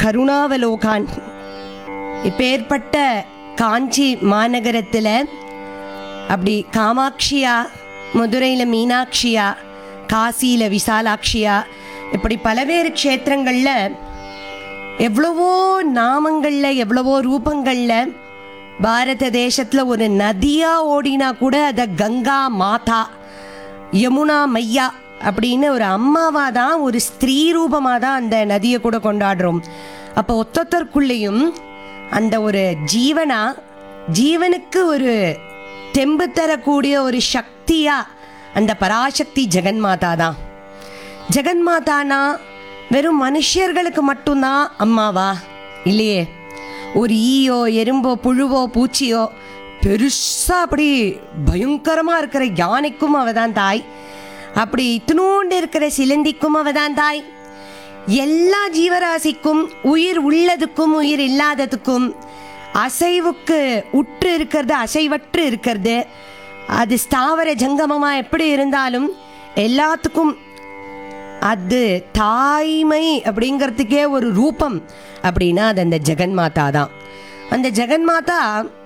கருணாவலோகான் இப்பேற்பட்ட காஞ்சி மாநகரத்தில் அப்படி காமாட்சியா மதுரையில் மீனாட்சியா காசியில் விசாலாட்சியா இப்படி பலவேறு க்ஷேத்திரங்களில் எவ்வளவோ நாமங்களில் எவ்வளவோ ரூபங்களில் பாரத தேசத்தில் ஒரு நதியாக ஓடினா கூட அதை கங்கா மாதா யமுனா மையா அப்படின்னு ஒரு அம்மாவாக தான் ஒரு ஸ்திரீ ரூபமாக தான் அந்த நதியை கூட கொண்டாடுறோம் அப்போ ஒத்தொத்தருக்குள்ளேயும் அந்த ஒரு ஜீவனா ஜீவனுக்கு ஒரு தெம்பு தரக்கூடிய ஒரு சக்தியா அந்த பராசக்தி ஜெகன்மாதா தான் ஜெகன்மாதானா வெறும் மனுஷர்களுக்கு மட்டும்தான் அம்மாவா இல்லையே ஒரு ஈயோ எறும்போ புழுவோ பூச்சியோ பெருசா அப்படி பயங்கரமா இருக்கிற யானைக்கும் அவ தான் தாய் அப்படி இத்தினூண்டு இருக்கிற சிலந்திக்கும் அவ தான் தாய் எல்லா ஜீவராசிக்கும் உயிர் உள்ளதுக்கும் உயிர் இல்லாததுக்கும் அசைவுக்கு உற்று இருக்கிறது அசைவற்று இருக்கிறது அது ஸ்தாவர ஜங்கமமா எப்படி இருந்தாலும் எல்லாத்துக்கும் அது தாய்மை அப்படிங்கிறதுக்கே ஒரு ரூபம் அப்படின்னா அது அந்த ஜெகன்மாதா தான் அந்த ஜெகன்மாதா